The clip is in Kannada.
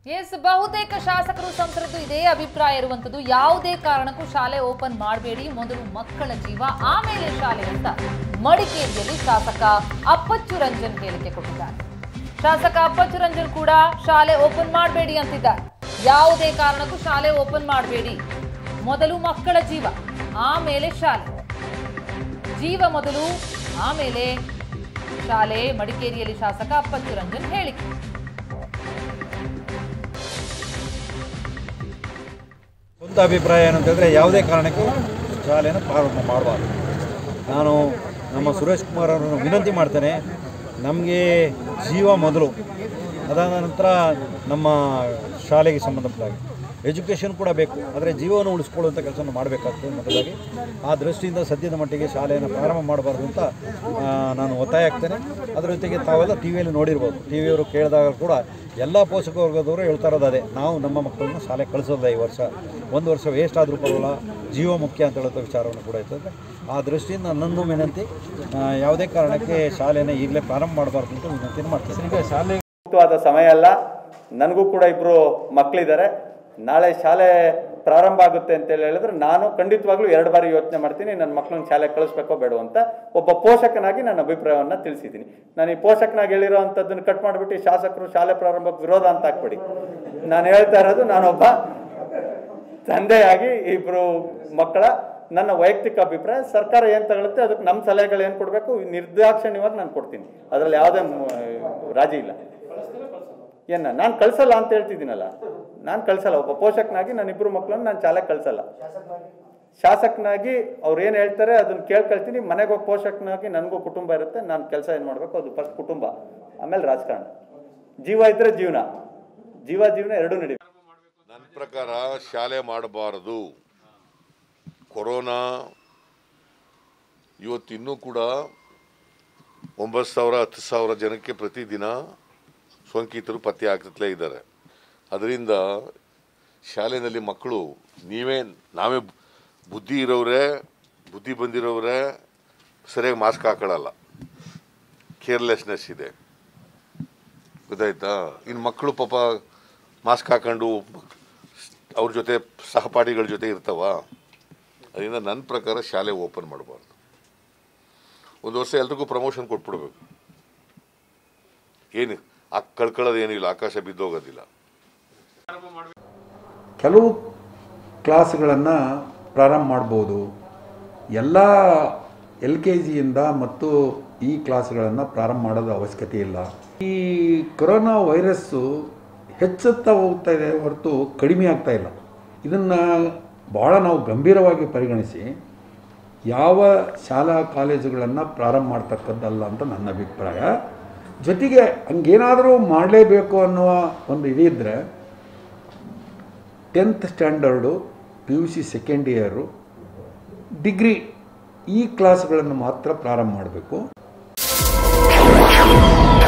ಎಸ್ ಬಹುತೇಕ ಶಾಸಕರು ಸಂಸದರು ಇದೇ ಅಭಿಪ್ರಾಯ ಇರುವಂತದ್ದು ಯಾವುದೇ ಕಾರಣಕ್ಕೂ ಶಾಲೆ ಓಪನ್ ಮಾಡಬೇಡಿ ಮೊದಲು ಮಕ್ಕಳ ಜೀವ ಆಮೇಲೆ ಶಾಲೆ ಅಂತ ಮಡಿಕೇರಿಯಲ್ಲಿ ಶಾಸಕ ಅಪ್ಪಚ್ಚು ರಂಜನ್ ಹೇಳಿಕೆ ಕೊಟ್ಟಿದ್ದಾರೆ ಶಾಸಕ ಅಪ್ಪಚ್ಚು ರಂಜನ್ ಕೂಡ ಶಾಲೆ ಓಪನ್ ಮಾಡಬೇಡಿ ಅಂತಿದ್ದಾರೆ ಯಾವುದೇ ಕಾರಣಕ್ಕೂ ಶಾಲೆ ಓಪನ್ ಮಾಡಬೇಡಿ ಮೊದಲು ಮಕ್ಕಳ ಜೀವ ಆಮೇಲೆ ಶಾಲೆ ಜೀವ ಮೊದಲು ಆಮೇಲೆ ಶಾಲೆ ಮಡಿಕೇರಿಯಲ್ಲಿ ಶಾಸಕ ಅಪ್ಪಚ್ಚು ರಂಜನ್ ಹೇಳಿಕೆ ಸ್ವಂತ ಅಭಿಪ್ರಾಯ ಏನಂತಂದರೆ ಯಾವುದೇ ಕಾರಣಕ್ಕೂ ಶಾಲೆಯನ್ನು ಪ್ರಾರಂಭ ಮಾಡಬಾರ್ದು ನಾನು ನಮ್ಮ ಸುರೇಶ್ ಕುಮಾರ್ ಅವರನ್ನು ವಿನಂತಿ ಮಾಡ್ತೇನೆ ನಮಗೆ ಜೀವ ಮೊದಲು ಅದಾದ ನಂತರ ನಮ್ಮ ಶಾಲೆಗೆ ಸಂಬಂಧಪಟ್ಟಾಗಿ ಎಜುಕೇಷನ್ ಕೂಡ ಬೇಕು ಆದರೆ ಜೀವವನ್ನು ಉಳಿಸ್ಕೊಳ್ಳುವಂಥ ಕೆಲಸವನ್ನು ಮಾಡಬೇಕಾಗ್ತದೆ ಮೊದಲಾಗಿ ಆ ದೃಷ್ಟಿಯಿಂದ ಸದ್ಯದ ಮಟ್ಟಿಗೆ ಶಾಲೆಯನ್ನು ಪ್ರಾರಂಭ ಮಾಡಬಾರ್ದು ಅಂತ ಆ, ನಾನು ಒತ್ತಾಯ ಆಗ್ತೇನೆ ಅದರ ಜೊತೆಗೆ ತಾವೆಲ್ಲ ಟಿ ವಿಯಲ್ಲಿ ನೋಡಿರ್ಬೋದು ಟಿ ವಿಯವರು ಕೇಳಿದಾಗ ಕೂಡ ಎಲ್ಲ ಪೋಷಕ ವರ್ಗದವರು ಹೇಳ್ತಾ ಇರೋದು ಅದೇ ನಾವು ನಮ್ಮ ಮಕ್ಕಳನ್ನ ಶಾಲೆ ಕಳಿಸೋದಿಲ್ಲ ಈ ವರ್ಷ ಒಂದು ವರ್ಷ ವೇಸ್ಟ್ ಆದರೂ ಪರವಾಗಿಲ್ಲ ಜೀವ ಮುಖ್ಯ ಅಂತ ಹೇಳೋ ವಿಚಾರವನ್ನು ಕೂಡ ಇರ್ತದೆ ಆ ದೃಷ್ಟಿಯಿಂದ ನನ್ನೊಂದು ವಿನಂತಿ ಆ, ಯಾವುದೇ ಕಾರಣಕ್ಕೆ ಶಾಲೆನ ಈಗಲೇ ಪ್ರಾರಂಭ ಮಾಡಬಾರ್ದು ಅಂತ ವಿನಂತಿಯನ್ನು ಮಾಡ್ತೀನಿ ಈಗ ಶಾಲೆ ಸೂಕ್ತವಾದ ಸಮಯ ಅಲ್ಲ ನನಗೂ ಕೂಡ ಇಬ್ಬರು ಮಕ್ಕಳಿದ್ದಾರೆ ನಾಳೆ ಶಾಲೆ ಪ್ರಾರಂಭ ಆಗುತ್ತೆ ಅಂತ ಹೇಳಿ ಹೇಳಿದ್ರೆ ನಾನು ಖಂಡಿತವಾಗ್ಲೂ ಎರಡು ಬಾರಿ ಯೋಚನೆ ಮಾಡ್ತೀನಿ ನನ್ನ ಮಕ್ಕಳನ್ನ ಶಾಲೆ ಕಳಿಸ್ಬೇಕೋ ಬೇಡೋ ಅಂತ ಒಬ್ಬ ಪೋಷಕನಾಗಿ ನನ್ನ ಅಭಿಪ್ರಾಯವನ್ನು ತಿಳಿಸಿದ್ದೀನಿ ನಾನು ಈ ಪೋಷಕನಾಗಿ ಹೇಳಿರೋ ಅಂಥದ್ದನ್ನು ಕಟ್ ಮಾಡಿಬಿಟ್ಟು ಈ ಶಾಸಕರು ಶಾಲೆ ಪ್ರಾರಂಭಕ್ಕೆ ವಿರೋಧ ಅಂತ ಹಾಕ್ಬಿಡಿ ನಾನು ಹೇಳ್ತಾ ಇರೋದು ನಾನೊಬ್ಬ ತಂದೆಯಾಗಿ ಇಬ್ಬರು ಮಕ್ಕಳ ನನ್ನ ವೈಯಕ್ತಿಕ ಅಭಿಪ್ರಾಯ ಸರ್ಕಾರ ಏನು ತಗೊಳುತ್ತೆ ಅದಕ್ಕೆ ನಮ್ಮ ಸಲಹೆಗಳು ಏನು ಕೊಡಬೇಕು ನಿರ್ದಾಕ್ಷಿಣ್ಯವಾಗಿ ನಾನು ಕೊಡ್ತೀನಿ ಅದರಲ್ಲಿ ಯಾವುದೇ ಮ್, ರಾಜಿ ಇಲ್ಲ ಏನ ನಾನು ಕಳ್ಸಲ್ಲ ಅಂತ ಹೇಳ್ತಿದ್ದೀನಲ್ಲ ನಾನು ಕಳ್ಸಲ್ಲ ಒಬ್ಬ ಪೋಷಕನಾಗಿ ನನ್ನ ಇಬ್ಬರು ಮಕ್ಕಳನ್ನ ನಾನು ಶಾಲೆಗೆ ಕಳ್ಸಲ್ಲ ಶಾಸಕನಾಗಿ ಅವ್ರು ಏನು ಹೇಳ್ತಾರೆ ಅದನ್ನ ಕೇಳ್ಕೊಳ್ತೀನಿ ಮನೆಗೆ ಹೋಗಿ ಪೋಷಕನಾಗಿ ನನಗೂ ಕುಟುಂಬ ಇರುತ್ತೆ ನಾನು ಕೆಲಸ ಏನು ಮಾಡಬೇಕು ಅದು ಫಸ್ಟ್ ಕುಟುಂಬ ಆಮೇಲೆ ರಾಜಕಾರಣ ಜೀವ ಇದ್ರೆ ಜೀವನ ಜೀವ ಜೀವನ ಎರಡೂ ನಡಿ ನನ್ನ ಪ್ರಕಾರ ಶಾಲೆ ಮಾಡಬಾರದು ಕೊರೋನಾ ಇವತ್ತಿನ್ನೂ ಕೂಡ ಒಂಬತ್ತು ಸಾವಿರ ಹತ್ತು ಸಾವಿರ ಜನಕ್ಕೆ ಪ್ರತಿದಿನ ಸೋಂಕಿತರು ಪತ್ತೆ ಆಗ್ತಲೇ ಇದ್ದಾರೆ ಅದರಿಂದ ಶಾಲೆಯಲ್ಲಿ ಮಕ್ಕಳು ನೀವೇ ನಾವೇ ಬುದ್ಧಿ ಇರೋರೇ ಬುದ್ಧಿ ಬಂದಿರೋರೇ ಸರಿಯಾಗಿ ಮಾಸ್ಕ್ ಹಾಕೊಳ್ಳಲ್ಲ ಕೇರ್ಲೆಸ್ನೆಸ್ ಇದೆ ಗೊತ್ತಾಯ್ತಾ ಇನ್ನು ಮಕ್ಕಳು ಪಾಪ ಮಾಸ್ಕ್ ಹಾಕೊಂಡು ಅವ್ರ ಜೊತೆ ಸಹಪಾಠಿಗಳ ಜೊತೆ ಇರ್ತಾವ ಅದರಿಂದ ನನ್ನ ಪ್ರಕಾರ ಶಾಲೆ ಓಪನ್ ಮಾಡಬಾರ್ದು ಒಂದು ವರ್ಷ ಎಲ್ರಿಗೂ ಪ್ರಮೋಷನ್ ಕೊಟ್ಬಿಡ್ಬೇಕು ಏನು ಆ ಕಳ್ಕೊಳ್ಳೋದು ಏನಿಲ್ಲ ಆಕಾಶ ಬಿದ್ದೋಗೋದಿಲ್ಲ ಕೆಲವು ಕ್ಲಾಸ್ಗಳನ್ನು ಪ್ರಾರಂಭ ಮಾಡ್ಬೋದು ಎಲ್ಲ ಎಲ್ ಕೆ ಜಿಯಿಂದ ಮತ್ತು ಈ ಕ್ಲಾಸ್ಗಳನ್ನು ಪ್ರಾರಂಭ ಮಾಡೋದು ಅವಶ್ಯಕತೆ ಇಲ್ಲ ಈ ಕೊರೋನಾ ವೈರಸ್ಸು ಹೆಚ್ಚುತ್ತಾ ಹೋಗ್ತಾ ಇದೆ ಹೊರತು ಕಡಿಮೆ ಆಗ್ತಾ ಇಲ್ಲ ಇದನ್ನು ಭಾಳ ನಾವು ಗಂಭೀರವಾಗಿ ಪರಿಗಣಿಸಿ ಯಾವ ಶಾಲಾ ಕಾಲೇಜುಗಳನ್ನು ಪ್ರಾರಂಭ ಮಾಡ್ತಕ್ಕದ್ದಲ್ಲ ಅಂತ ನನ್ನ ಅಭಿಪ್ರಾಯ ಜೊತೆಗೆ ಹಂಗೇನಾದರೂ ಮಾಡಲೇಬೇಕು ಅನ್ನುವ ಒಂದು ಇದಿದ್ದರೆ tenth standard P U C second year degree ಈ ಕ್ಲಾಸ್ಗಳನ್ನು ಮಾತ್ರ ಪ್ರಾರಂಭ ಮಾಡಬೇಕು